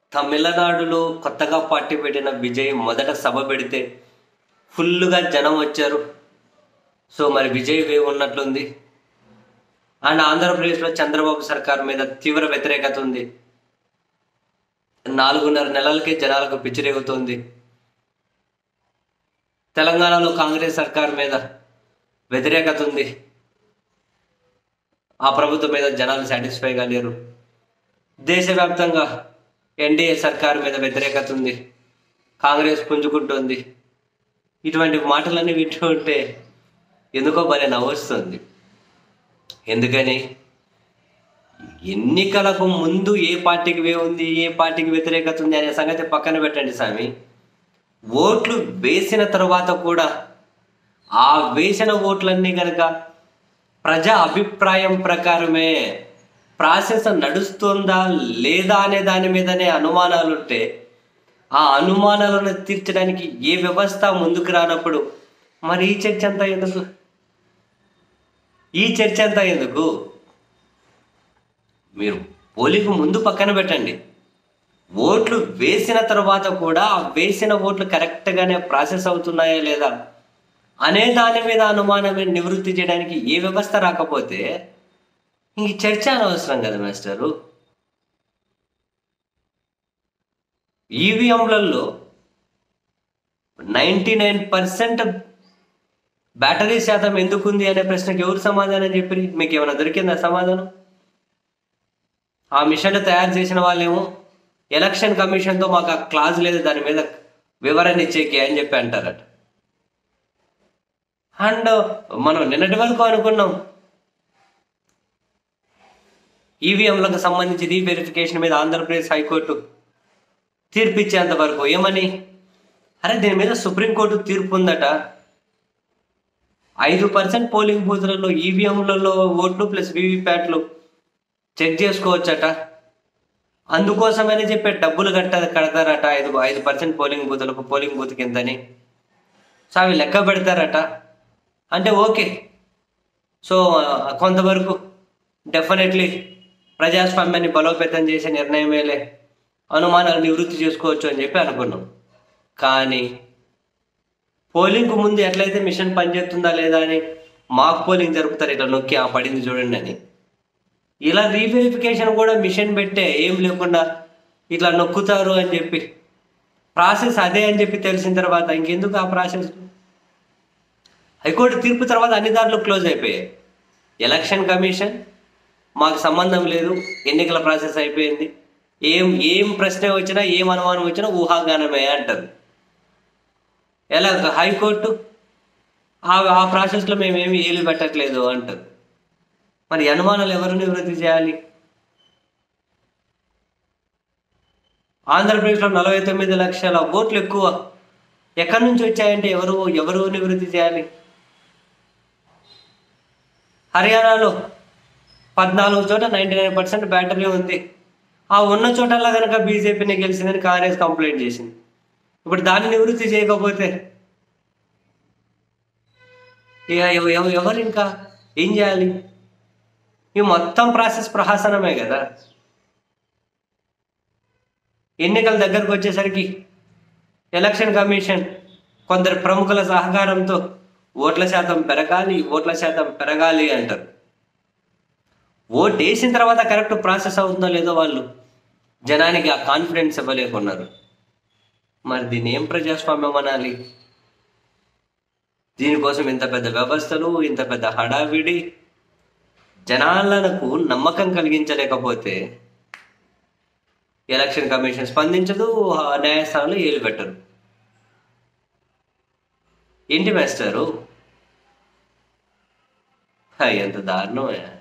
తమిళనాడులో కొత్తగా పార్టీ పెట్టిన విజయ్ మొదట సభ పెడితే ఫుల్గా జనం వచ్చారు సో మరి విజయ్ వేవ్ ఉన్నట్లుంది అండ్ ఆంధ్రప్రదేశ్లో చంద్రబాబు సర్కార్ మీద తీవ్ర వ్యతిరేకత ఉంది నాలుగున్నర నెలలకే జనాలకు పిచ్చిరేగుతోంది తెలంగాణలో కాంగ్రెస్ సర్కార్ మీద వ్యతిరేకత ఉంది ఆ ప్రభుత్వం మీద జనాలు సాటిస్ఫైగా లేరు దేశవ్యాప్తంగా ఎన్డీఏ సర్కార్ మీద వ్యతిరేకత ఉంది కాంగ్రెస్ పుంజుకుంటుంది ఇటువంటి మాటలన్నీ వింటూ ఉంటే ఎందుకో భలే నవ్వొస్తుంది ఎందుకని ఎన్నికలకు ముందు ఏ పార్టీకి వే ఉంది ఏ పార్టీకి వ్యతిరేకత ఉంది అనే సంగతి పక్కన పెట్టండి స్వామి ఓట్లు వేసిన తర్వాత కూడా ఆ వేసిన ఓట్లన్నీ కనుక ప్రజా అభిప్రాయం ప్రకారమే ప్రాసెస్ నడుస్తుందా లేదా అనే దాని మీదనే అనుమానాలు ఉంటే ఆ అనుమానాలను తీర్చడానికి ఏ వ్యవస్థ ముందుకు రానప్పుడు మరి ఈ చర్చ అంతా ఎందుకు ఈ చర్చ అంతా ఎందుకు మీరు పోలింగ్ ముందు పక్కన పెట్టండి ఓట్లు వేసిన తర్వాత కూడా ఆ వేసిన ఓట్లు కరెక్ట్గానే ప్రాసెస్ అవుతున్నాయా లేదా అనే దాని మీద అనుమానమే నివృత్తి చేయడానికి ఏ వ్యవస్థ రాకపోతే ఇంక చర్చ అనవసరం కదా మాస్టరు ఈవీఎంలలో నైంటీ నైన్ పర్సెంట్ బ్యాటరీ శాతం ఎందుకుంది అనే ప్రశ్నకి ఎవరు సమాధానం చెప్పి మీకు ఏమైనా దొరికిందా సమాధానం ఆ మిషన్లు తయారు చేసిన వాళ్ళేమో ఎలక్షన్ కమిషన్తో మాకు ఆ క్లాజ్ లేదు దాని మీద వివరణ ఇచ్చేకి అని చెప్పి అంటారట అండ్ మనం నిన్నటి వరకు అనుకున్నాం ఈవీఎంలకు సంబంధించి రీవెరిఫికేషన్ మీద ఆంధ్రప్రదేశ్ హైకోర్టు తీర్పు ఇచ్చేంత వరకు ఏమని అరే దీని మీద సుప్రీంకోర్టు తీర్పు ఉందట ఐదు పర్సెంట్ పోలింగ్ బూత్లలో ఈవీఎంలలో ఓట్లు ప్లస్ వీవీప్యాట్లు చెక్ చేసుకోవచ్చట అందుకోసమని చెప్పి డబ్బులు కట్ట కడతారట ఐదు ఐదు పర్సెంట్ పోలింగ్ బూతులకు పోలింగ్ బూత్ కిందని సో అవి లెక్క పెడతారట అంటే ఓకే సో ఆ, కొంతవరకు డెఫినెట్లీ ప్రజాస్వామ్యాన్ని బలోపేతం చేసే నిర్ణయమేలే అనుమానాలు నివృత్తి చేసుకోవచ్చు అని చెప్పి అనుకున్నాం కానీ పోలింగ్కు ముందు ఎట్లయితే మిషన్ పనిచేస్తుందా లేదా అని మాక్ పోలింగ్ జరుపుతారు ఇట్లా నొక్కి ఆ పడింది చూడండి అని ఇలా రీవెరిఫికేషన్ కూడా మిషన్ పెట్టే ఏం లేకుండా ఇట్లా నొక్కుతారు అని చెప్పి ప్రాసెస్ అదే అని చెప్పి తెలిసిన తర్వాత ఇంకెందుకు ఆ ప్రాసెస్ హైకోర్టు తీర్పు తర్వాత అన్ని దారులు క్లోజ్ అయిపోయాయి ఎలక్షన్ కమిషన్ మాకు సంబంధం లేదు ఎన్నికల ప్రాసెస్ అయిపోయింది ఏం ఏం ప్రశ్న వచ్చినా ఏం అనుమానం వచ్చినా ఊహాగానమే అంటారు ఎలా హైకోర్టు ఆ ఆ ప్రాసెస్లో మేమేమి ఏలు పెట్టట్లేదు అంటారు మరి ఈ అనుమానాలు ఎవరు నివృత్తి చేయాలి ఆంధ్రప్రదేశ్లో నలభై తొమ్మిది లక్షల ఓట్లు ఎక్కువ ఎక్కడి నుంచి వచ్చాయంటే ఎవరు ఎవరు నివృత్తి చేయాలి హర్యానాలో పద్నాలుగు చోట నైంటీ నైన్ పర్సెంట్ బ్యాటరీ ఉంది ఆ ఉన్న చోటల్లా కనుక బీజేపీని గెలిచిందని కాంగ్రెస్ కంప్లైంట్ చేసింది ఇప్పుడు దాన్ని నివృత్తి చేయకపోతే ఇక ఎవ- ఎవ- ఎవరు ఇంకా ఏం చేయాలి ఈ మొత్తం ప్రాసెస్ ప్రహసనమే కదా ఎన్నికల దగ్గరకు వచ్చేసరికి ఎలక్షన్ కమిషన్ కొందరు ప్రముఖుల సహకారంతో ఓట్ల శాతం పెరగాలి ఓట్ల శాతం పెరగాలి అంటారు ఓట్ వేసిన తర్వాత కరెక్ట్ ప్రాసెస్ అవుతుందో లేదో వాళ్ళు జనానికి ఆ కాన్ఫిడెన్స్ ఇవ్వలేకున్నారు మరి దీన్ని ఏం ప్రజాస్వామ్యం అనాలి దీనికోసం ఇంత పెద్ద వ్యవస్థలు ఇంత పెద్ద హడావిడి జనాలకు నమ్మకం కలిగించలేకపోతే ఎలక్షన్ కమిషన్ స్పందించదు ఆ న్యాయస్థానంలో ఏలు పెట్టరు ఏంటి మేస్టారు హా, ఎంత దారుణమే